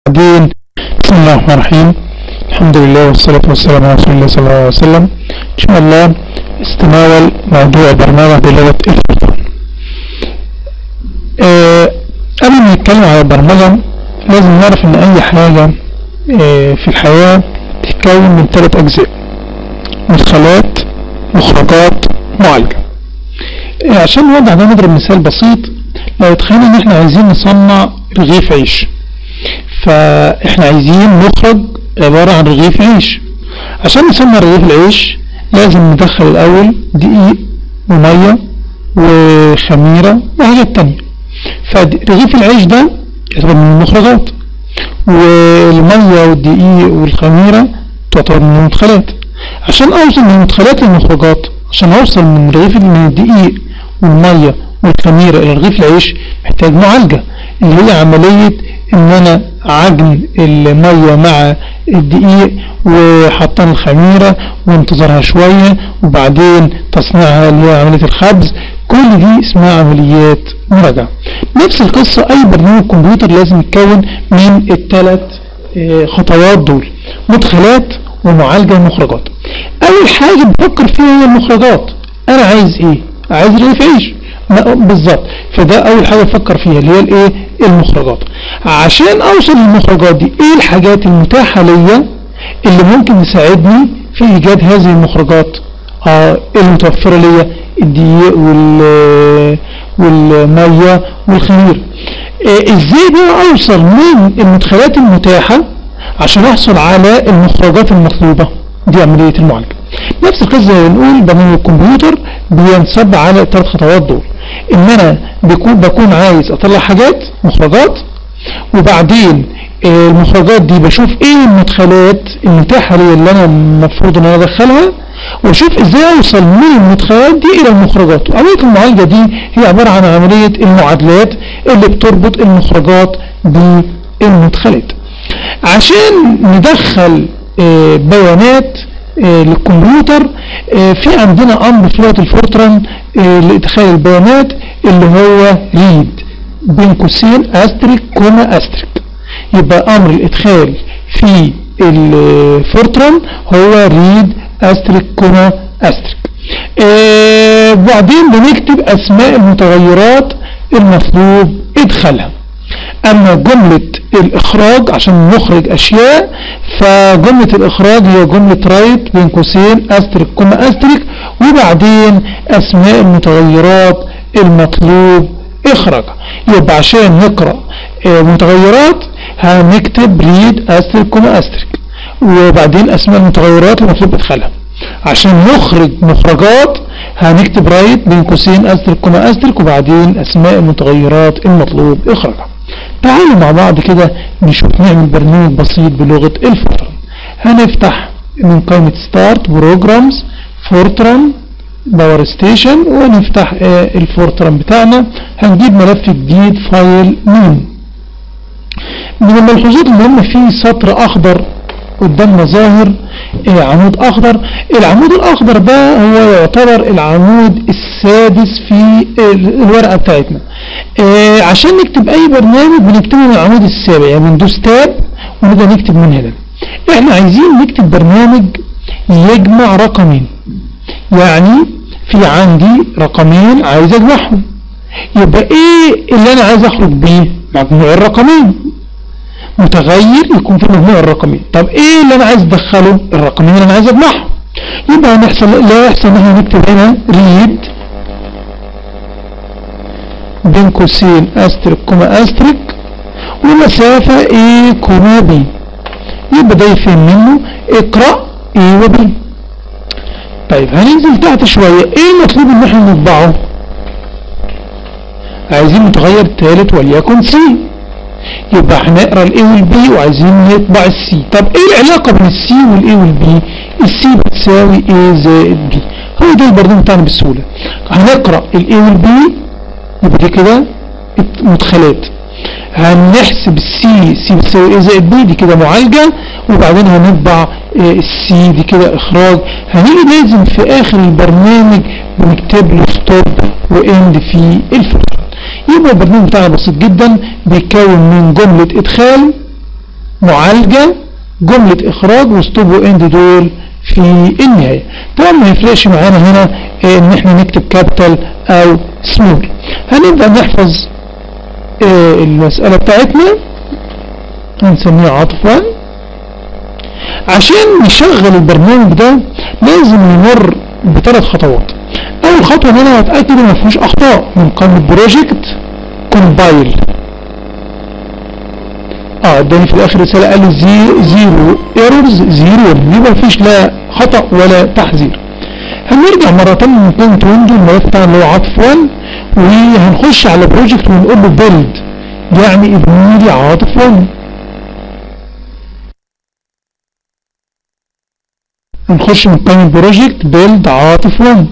بعدين بسم الله الرحمن الرحيم الحمد لله والصلاة والسلام على رسول الله صلى الله عليه وسلم إن شاء الله استناول موضوع برنامج بلغة الفيثون آه قبل ما نتكلم على البرمجة لازم نعرف إن أي حاجة آه في الحياة تتكون من ثلاث أجزاء مدخلات مخرجات معالجة آه عشان نوضح ده نضرب مثال بسيط لو تخيلنا إن إحنا عايزين نصنع رغيف عيش فاحنا عايزين مخرج عبارة عن رغيف عيش عشان نصنع رغيف العيش لازم ندخل الاول دقيق ومية وخميرة وحاجات تانية فرغيف العيش ده يعتبر من المخرجات والمية والدقيق والخميرة تعتبر من المدخلات عشان اوصل من المدخلات للمخرجات عشان اوصل من رغيف من الدقيق والمية والخميرة الى رغيف العيش محتاج معالجة اللي هي عملية ان انا عجن المية مع الدقيق وحطان الخميرة وانتظارها شوية وبعدين تصنيعها اللي هي عملية الخبز كل دي اسمها عمليات مراجعة نفس القصة اي برنامج كمبيوتر لازم يتكون من الثلاث خطوات دول مدخلات ومعالجة ومخرجات اول حاجة بفكر فيها هي المخرجات انا عايز ايه عايز رغيف عيش بالظبط فده اول حاجه افكر فيها اللي هي الايه المخرجات عشان اوصل للمخرجات دي ايه الحاجات المتاحه ليا اللي ممكن تساعدني في ايجاد هذه المخرجات اه المتوفره ليا الدقيق وال والميه والخمير إيه ازاي بقى اوصل من المدخلات المتاحه عشان احصل على المخرجات المطلوبه دي عمليه المعالجه نفس القصه زي ما بنقول برنامج الكمبيوتر بينصب على الثلاث خطوات دول ان انا بكون بكون عايز اطلع حاجات مخرجات وبعدين المخرجات دي بشوف ايه المدخلات المتاحه لي اللي انا المفروض ان انا ادخلها واشوف ازاي اوصل من المدخلات دي الى المخرجات وعمليه المعالجه دي هي عباره عن عمليه المعادلات اللي بتربط المخرجات بالمدخلات عشان ندخل بيانات للكمبيوتر في عندنا امر في لغه الفورتران لادخال البيانات اللي هو ريد بين قوسين استريك كوما استريك يبقى امر الادخال في الفورتران هو ريد استريك كوما استريك وبعدين بنكتب اسماء المتغيرات المطلوب ادخالها اما جملة الاخراج عشان نخرج اشياء فجملة الاخراج هي جملة رايت بين قوسين استريك كوما استريك وبعدين اسماء المتغيرات المطلوب اخراجها يبقى عشان نقرأ متغيرات هنكتب ريد استريك كوما استريك وبعدين اسماء المتغيرات المطلوب ادخالها عشان نخرج مخرجات هنكتب رايت بين قوسين استريك كوما استريك وبعدين اسماء المتغيرات المطلوب اخراجها تعالوا مع بعض كده نشوف نعمل برنامج بسيط بلغة الفورتران هنفتح من قائمة ستارت بروجرامز فورتران باور ستيشن ونفتح آه الفورتران بتاعنا هنجيب ملف جديد فايل مين من الملحوظات المهمة فيه سطر اخضر قدامنا ظاهر آه عمود اخضر العمود الاخضر ده هو يعتبر العمود السادس في الورقة بتاعتنا آه عشان نكتب اي برنامج بنكتبه من العمود السابع يعني بندوس تاب ونبدأ نكتب من هنا احنا عايزين نكتب برنامج يجمع رقمين يعني في عندي رقمين عايز اجمعهم يبقى ايه اللي انا عايز اخرج بيه مجموع الرقمين متغير يكون في مجموع الرقمين طب ايه اللي انا عايز ادخله الرقمين اللي انا عايز اجمعهم يبقى هنحصل لا يحصل ان احنا نكتب هنا ريد بين قوسين استريك كوما استريك ومسافة ايه كوما بي يبقى ده يفهم منه اقرأ ايه وبي طيب هننزل تحت شوية ايه المطلوب ان احنا نطبعه عايزين متغير تالت وليكن سي يبقى هنقرا الاي والبي وعايزين نطبع السي طب ايه العلاقة بين السي والاي والبي السي بتساوي ايه زائد بي هو ده البرنامج بتاعنا بالسهولة هنقرا الاي والبي يبقى دي كده مدخلات هنحسب السي سي بتساوي ايه زائد بي دي كده معالجة وبعدين هنطبع السي دي كده اخراج هنيجي لازم في اخر البرنامج بنكتب له ستوب واند في الفلتر يبقى البرنامج بتاعنا بسيط جدا بيتكون من جملة ادخال معالجة جملة اخراج وستوب واند دول في النهاية طبعا ما يفرقش معانا هنا آه، ان احنا نكتب كابيتال او سمول هنبدأ نحفظ آه، المسألة بتاعتنا هنسميها عطفا عشان نشغل البرنامج ده لازم نمر بثلاث خطوات اول خطوة ان انا اتأكد ان مفيهوش اخطاء من قائمة بروجكت كومبايل اه اداني في الاخر رسالة قال لي زي زيرو ايرورز زيرو يبقى مفيش لا خطأ ولا تحذير هنرجع مرة تانية من بوينت ويندو الملف بتاع اللي هو عطف 1 وهنخش على بروجكت ونقول له بيلد يعني ابني لي عاطف 1 هنخش من قائمة بروجكت بيلد عاطف 1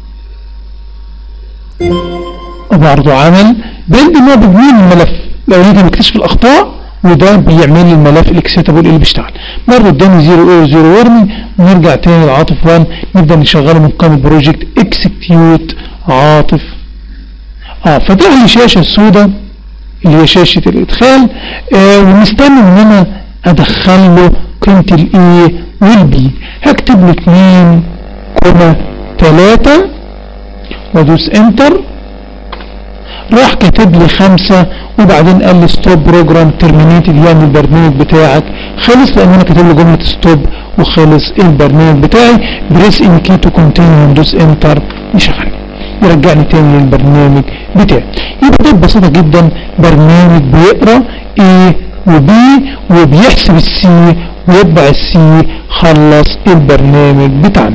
وبرضه عمل بيلد ان هو بيبني لي الملف لو انت مكتشف الاخطاء وده بيعمل لي الملف الاكسيتابل اللي بيشتغل مرة قدامي 0 اير 0 ورمي ونرجع تاني لعاطف 1 نبدأ نشغله من قائمة بروجكت اكسكيوت عاطف اه فتح لي شاشة سوداء اللي هي شاشة الادخال آه ونستنى ان انا ادخل له قيمة الاي والبي هكتب له 2 كوما 3 وادوس انتر راح كاتب لي خمسة وبعدين قال لي ستوب بروجرام ترمينيتد يعني البرنامج بتاعك خلص لان انا كاتب له جملة ستوب وخلص البرنامج بتاعي بريس ان كي تو كونتينيو وندوس انتر يشغل يرجعني تاني للبرنامج بتاعي يبقى ده ببساطة جدا برنامج بيقرا A وB وبيحسب السي ويطبع السي خلص البرنامج بتاعنا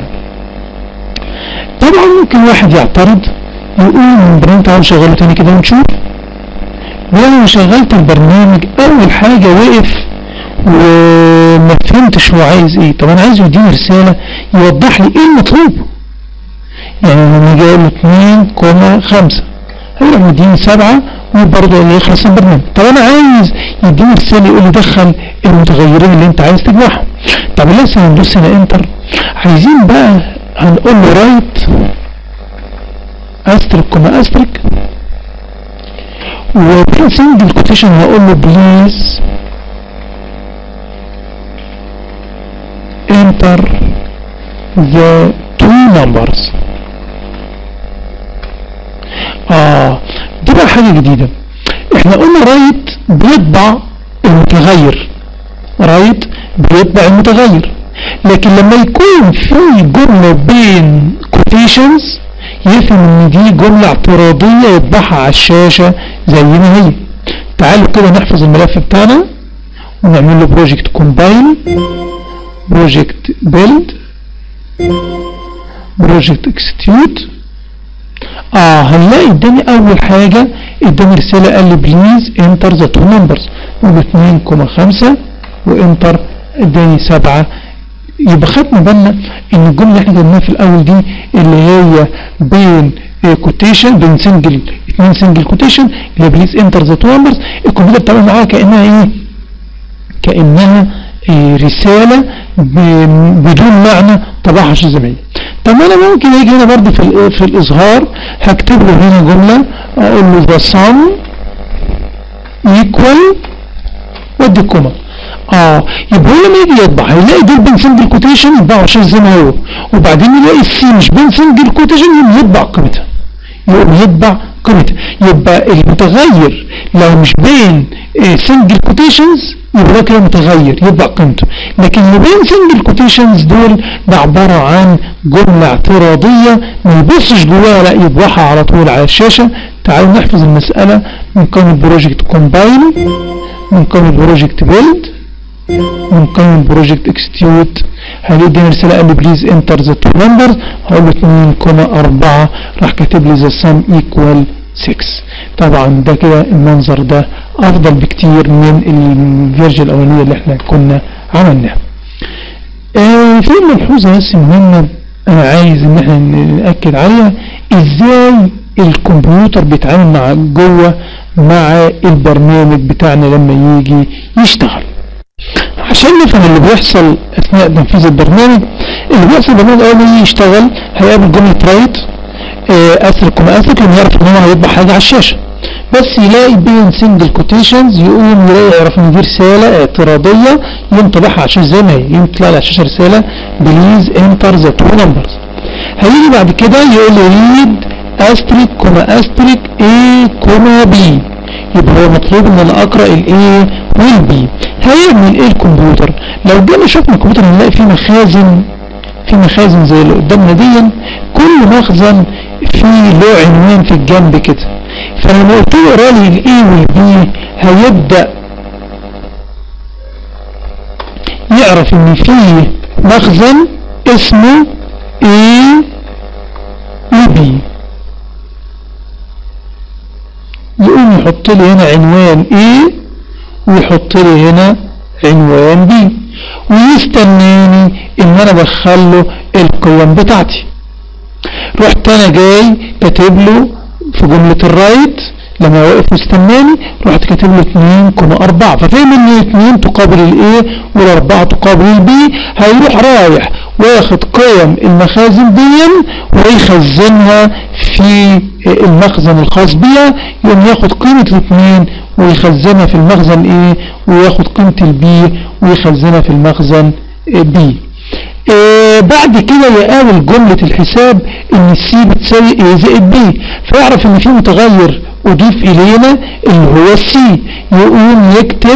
طبعا ممكن واحد يعترض يقول من برنامج تعالوا شغله تاني كده ونشوف ولما شغلت البرنامج اول حاجة وقف وما فهمتش هو عايز ايه طب انا عايز يديني رسالة يوضح لي ايه المطلوب يعني لما جاي له 2 كوما 5 هيروح مديني 7 وبرضه يخلص البرنامج طب انا عايز يديني رسالة يقول لي دخل المتغيرين اللي انت عايز تجمعهم طب لسه هندوس هنا انتر عايزين بقى هنقول له رايت استرك كوما استرك وبين سنجل كوتيشن هقول له بليز enter the two numbers اه دي بقى حاجة جديدة احنا قلنا رايت بيطبع المتغير رايت بيطبع المتغير لكن لما يكون في جملة بين كوتيشنز يفهم ان دي جملة اعتراضية يطبعها على الشاشة زي ما هي تعالوا كده نحفظ الملف بتاعنا ونعمل له بروجكت كومبايل بروجكت بيلد بروجكت اكستيوت اه هنلاقي اداني اول حاجة اداني رسالة قال لي بليز انتر ذا تو نمبرز و 2.5 وانتر اداني 7 يبقى خدنا بالنا ان الجمله اللي احنا جبناها في الاول دي اللي هي بين كوتيشن بين سنجل اثنين سنجل كوتيشن اللي بليز انتر ذا تو نمبرز الكمبيوتر بتعمل معاها كانها ايه كانها إيه رساله بدون معنى طبعها زي ما هي طب انا ممكن اجي هنا برضه في في الاظهار هكتب له هنا جمله اقول له ذا sum equal وادي كوما اه يبقى هو لما يجي يطبع هيلاقي دول بين سنجل كوتيشن يطبعوا عشان زي ما هو وبعدين يلاقي السي مش بين سنجل كوتيشن يقوم يطبع قيمتها يقوم يطبع قيمتها يبقى المتغير لو مش بين سنجل كوتيشنز يبقى ده كده متغير يطبع قيمته لكن اللي بين سنجل كوتيشنز دول ده عبارة عن جملة اعتراضية ما يبصش جواها لا يطبعها على طول على الشاشة تعالوا نحفظ المسألة من قائمة بروجكت كومبايل من قائمة بروجكت بيلد من قائمة بروجكت اكستيوت هيديني رسالة قال لي بليز انتر ذا تو نمبرز هقول له 2 كوما 4 راح كاتب لي ذا سم ايكوال 6 طبعا ده كده المنظر ده افضل بكتير من الفيرجن الاولانية اللي احنا كنا عملناها آه في ملحوظة بس مهمة انا عايز ان احنا نأكد عليها ازاي الكمبيوتر بيتعامل مع جوه مع البرنامج بتاعنا لما يجي يشتغل عشان نفهم اللي بيحصل اثناء تنفيذ البرنامج اللي بيحصل البرنامج اول ما يجي يشتغل هيقابل جملة رايت اسرق وما اسرق لما يعرف ان هو هيطبع حاجة على الشاشة بس يلاقي بين سنجل كوتيشنز يقوم يلاقي يعرف ان دي رساله اعتراضيه يقوم طبعها على الشاشه زي ما هي يقوم تطلع على الشاشه رساله بليز انتر ذا تو نمبرز هيجي بعد كده يقول لي ريد استريك كوما استريك اي كوما بي يبقى هو مطلوب ان انا اقرا الاي والبي هيعمل ايه الكمبيوتر لو جينا شفنا الكمبيوتر هنلاقي فيه مخازن في مخازن زي اللي قدامنا دي كل مخزن فيه له عنوان في الجنب كده فلما قلت له اقرا لي الاي والبي هيبدا يعرف ان فيه مخزن اسمه A وB يقوم يحط لي هنا عنوان A ويحط لي هنا عنوان B ويستناني ان انا ادخل له القيم بتاعتي رحت انا جاي كاتب له في جملة الرايت لما واقف مستناني رحت كاتب له 2 كوما 4 ففهم ان 2 تقابل الايه والاربعه تقابل البي هيروح رايح واخد قيم المخازن دي ويخزنها في المخزن الخاص بيها يقوم ياخد قيمة الاثنين ويخزنها في المخزن ايه وياخد قيمة البي ويخزنها في المخزن بي آه بعد كده يقابل جملة الحساب ان السي بتساوي ايه زائد بي فيعرف ان في متغير اضيف الينا اللي هو السي يقوم يكتب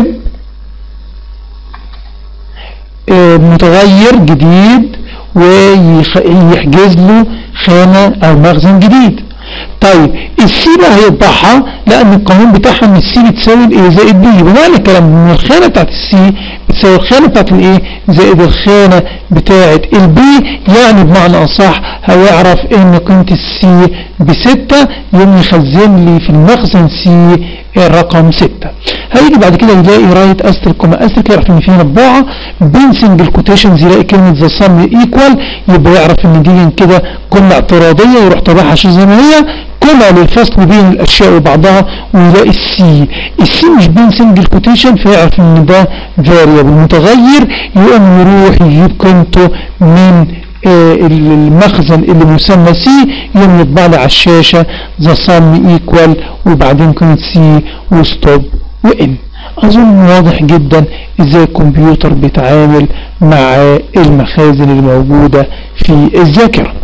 آه متغير جديد ويحجز له خانة او مخزن جديد طيب السي بقى هيطبعها لان القانون بتاعها ان السي بتساوي الايه زائد بي بمعنى الكلام ان الخانه بتاعت السي بتساوي الخانه بتاعت الايه زائد الخانه بتاعت البي يعني بمعنى اصح هيعرف ان قيمه السي بستة يوم يخزن لي في المخزن سي الرقم ستة هيجي بعد كده يلاقي رايت استرك كوما استرك يعرف ان في مطبوعه بين سنجل كوتيشنز يلاقي كلمه ذا سم ايكوال يبقى يعرف ان دي كده جمله اعتراضيه يروح طابعها زي ما هي كما للفصل بين الاشياء وبعضها ويلاقي السي السي مش بين سنجل كوتيشن فيعرف ان ده فاريبل متغير يقوم يروح يجيب قيمته من آه المخزن اللي مسمى سي يوم يطبع لي على الشاشة ذا سم ايكوال وبعدين قيمة سي وستوب وان اظن واضح جدا ازاي الكمبيوتر بيتعامل مع المخازن الموجودة في الذاكرة